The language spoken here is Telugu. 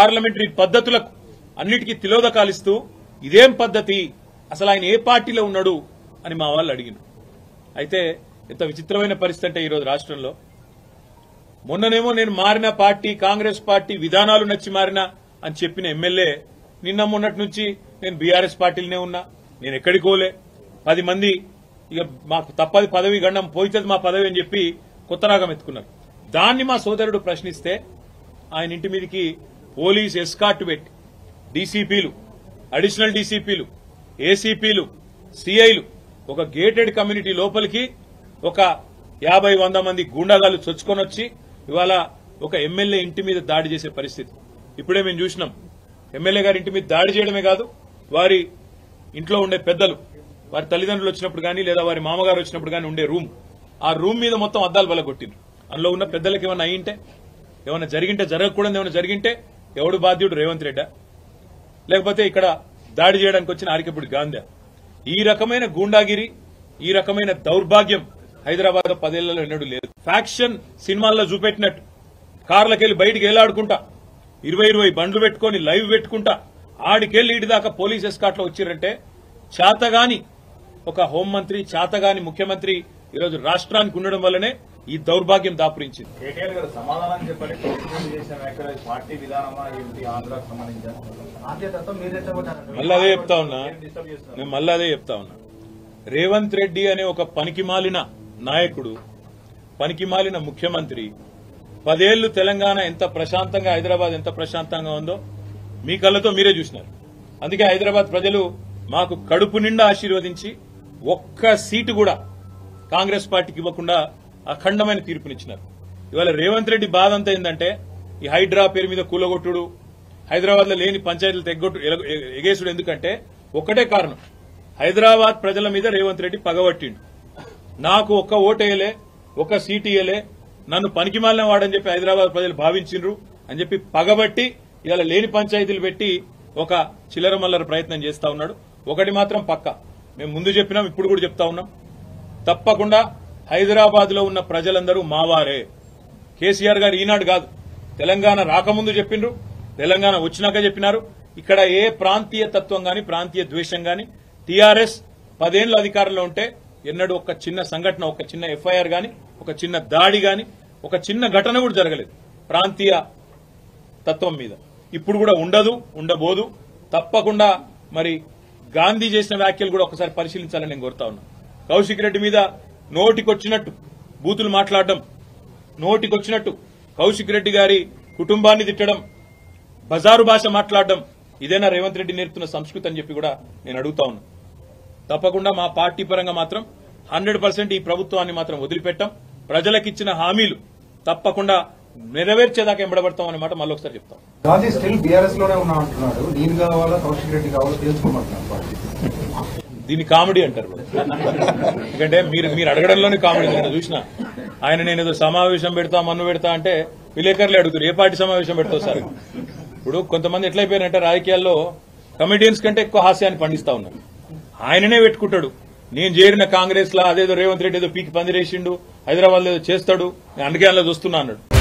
పార్లమెంటరీ పద్ధతులకు అన్నిటికీ తిలోదకాలిస్తూ ఇదేం పద్ధతి అసలు ఆయన ఏ పార్టీలో ఉన్నాడు అని మా వాళ్ళు అడిగిన అయితే ఎంత విచిత్రమైన పరిస్థితి అంటే ఈరోజు రాష్ట్రంలో మొన్ననేమో నేను మారిన పార్టీ కాంగ్రెస్ పార్టీ విధానాలు నచ్చి మారినా అని చెప్పిన ఎమ్మెల్యే నిన్న మొన్నటి నుంచి నేను బీఆర్ఎస్ పార్టీలోనే ఉన్నా నేను ఎక్కడికి పోలే పది మంది ఇక మాకు తప్పది పదవి గండం పోయితుంది మా పదవి అని చెప్పి కొత్త రాగం ఎత్తుకున్నారు దాన్ని మా సోదరుడు ప్రశ్నిస్తే ఆయన ఇంటి మీదకి పోలీస్ ఎస్కాట్ పెట్టి డీసీపీలు అడిషనల్ డీసీపీలు ఏసీపీలు సిఐలు ఒక గేటెడ్ కమ్యూనిటీ లోపలికి ఒక యాభై వంద మంది గూండాగాలు చొచ్చుకొని వచ్చి ఇవాళ ఒక ఎమ్మెల్యే ఇంటి మీద దాడి చేసే పరిస్థితి ఇప్పుడే మేము చూసినాం ఎమ్మెల్యే గారి ఇంటి మీద దాడి చేయడమే కాదు వారి ఇంట్లో ఉండే పెద్దలు వారి తల్లిదండ్రులు వచ్చినప్పుడు కానీ లేదా వారి మామగారు వచ్చినప్పుడు కానీ ఉండే రూమ్ ఆ రూమ్ మీద మొత్తం అద్దాలు బలగొట్టిండ్రు అందులో ఉన్న పెద్దలకు ఏమైనా అయ్యింటే ఏమైనా జరిగింటే జరగకూడదు ఏమైనా జరిగింటే ఎవడు బాధ్యుడు రేవంత్ రెడ్డా లేకపోతే ఇక్కడ దాడి చేయడానికి వచ్చిన ఆరికపుడి గాంధీ ఈ రకమైన గూండాగిరి ఈ రకమైన దౌర్భాగ్యం హైదరాబాద్ లో పదేళ్లలో ఎన్నడూ లేదు ఫ్యాక్షన్ సినిమాల్లో చూపెట్టినట్టు కార్లకెళ్లి బయటికి ఏలాడుకుంటా ఇరవై ఇరవై బండ్లు పెట్టుకొని లైవ్ పెట్టుకుంటా ఆడికెళ్లి ఇటు దాకా పోలీస్ ఎస్కాట్ లో వచ్చిరంటే చేతగాని ఒక హోంమంత్రి చేతగాని ముఖ్యమంత్రి ఈరోజు రాష్ట్రానికి ఉండడం వల్లనే ఈ దౌర్భాగ్యం దాపురించింది కేటీఆర్ గారు సమాధానం చెప్పండి ప్రభుత్వం చేసిన వ్యాఖ్యలు ఇది పార్టీ విధానమా ఏంటి ఆంధ్రాకు సంబంధించిన బాధ్యతతో మీరు రెచ్చగొట్టారు మళ్ళీ అదే చెప్తా ఉన్నా డిస్టర్బ్ చేస్తున్నారు నేను మళ్ళీ అదే చెప్తా ఉన్నా రేవంత్ రెడ్డి అనే ఒక పనికిమాలిన నాయకుడు పనికిమాలిన ముఖ్యమంత్రి పదేళ్లు తెలంగాణ ఎంత ప్రశాంతంగా హైదరాబాద్ ఎంత ప్రశాంతంగా ఉందో మీ కళ్ళతో మీరే చూసినారు అందుకే హైదరాబాద్ ప్రజలు మాకు కడుపు నిండా ఆశీర్వదించి ఒక్క సీటు కూడా కాంగ్రెస్ పార్టీకి ఇవ్వకుండా అఖండమైన తీర్పునిచ్చినారు ఇవాళ రేవంత్ రెడ్డి బాధ అంతా ఏంటంటే ఈ హైడ్రా పేరు మీద కూలగొట్టుడు హైదరాబాద్ లో లేని పంచాయతీలు తెగ్గొట్టు ఎల- ఎ- ఎగేసుడు ఎందుకంటే ఒక్కటే కారణం హైదరాబాద్ ప్రజల మీద రేవంత్ రెడ్డి పగబట్టిండు నాకు ఒక్క ఓటేయలే ఒక్క సీటు ఇయ్యలే నన్ను పనికిమాలిన వాడని చెప్పి హైదరాబాద్ ప్రజలు భావించిండ్రు అని చెప్పి పగబట్టి ఇవాళ లేని పంచాయతీలు పెట్టి ఒక చిల్లర మల్లర ప్రయత్నం చేస్తా ఉన్నాడు ఒకటి మాత్రం పక్క మేము ముందు చెప్పినాం ఇప్పుడు కూడా చెప్తా ఉన్నాం తప్పకుండా హైదరాబాద్ లో ఉన్న ప్రజలందరూ మావారే కేసీఆర్ గారు ఈనాడు కాదు తెలంగాణ రాకముందు చెప్పిండ్రు తెలంగాణ వచ్చినాక చెప్పినారు ఇక్కడ ఏ ప్రాంతీయ తత్వం గాని ప్రాంతీయ ద్వేషం గాని టీఆర్ఎస్ పదేళ్ల అధికారంలో ఉంటే ఎన్నడూ ఒక చిన్న సంఘటన ఒక చిన్న ఎఫ్ఐఆర్ గాని ఒక చిన్న దాడి గాని ఒక చిన్న ఘటన కూడా జరగలేదు ప్రాంతీయ తత్వం మీద ఇప్పుడు కూడా ఉండదు ఉండబోదు తప్పకుండా మరి గాంధీ చేసిన వ్యాఖ్యలు కూడా ఒకసారి పరిశీలించాలని నేను కోరుతా ఉన్నా కౌశిక్ రెడ్డి మీద నోటికొచ్చినట్టు బూతులు మాట్లాడడం నోటికొచ్చినట్టు కౌశిక్ రెడ్డి గారి కుటుంబాన్ని తిట్టడం బజారు భాష మాట్లాడడం ఇదేనా రేవంత్ రెడ్డి నేర్పుతున్న సంస్కృతి అని చెప్పి కూడా నేను అడుగుతా ఉన్నా తప్పకుండా మా పార్టీ పరంగా మాత్రం హండ్రెడ్ ఈ ప్రభుత్వాన్ని మాత్రం వదిలిపెట్టాం ప్రజలకిచ్చిన హామీలు తప్పకుండా నెరవేర్చేదాకా ఎంబడబడతాం అనే మాట మళ్ళీ ఒకసారి చెప్తాం గాంధీ స్టిల్ బీఆర్ఎస్ లోనే ఉన్నా అంటున్నాడు నేను కావాలా కౌశిక్ రెడ్డి కావాలో తెలుసుకోమంటున్నాను పార్టీ దీన్ని కామెడీ అంటారు ఎందుకంటే మీరు మీరు అడగడంలోనే కామెడీ నేను చూసిన ఆయన నేను ఏదో సమావేశం పెడతా మన్ను పెడతా అంటే విలేకరులే అడుగుతారు ఏ పార్టీ సమావేశం పెడతావు సార్ ఇప్పుడు కొంతమంది ఎట్లయిపోయారంటే రాజకీయాల్లో కమెడియన్స్ కంటే ఎక్కువ హాస్యాన్ని పండిస్తా ఉన్నారు ఆయననే పెట్టుకుంటాడు నేను చేరిన కాంగ్రెస్ లా అదేదో రేవంత్ రెడ్డి ఏదో పీకి పందిరేసిండు హైదరాబాద్ ఏదో చేస్తాడు నేను అందుకే అందులో చూస్తున్నా అన్నాడు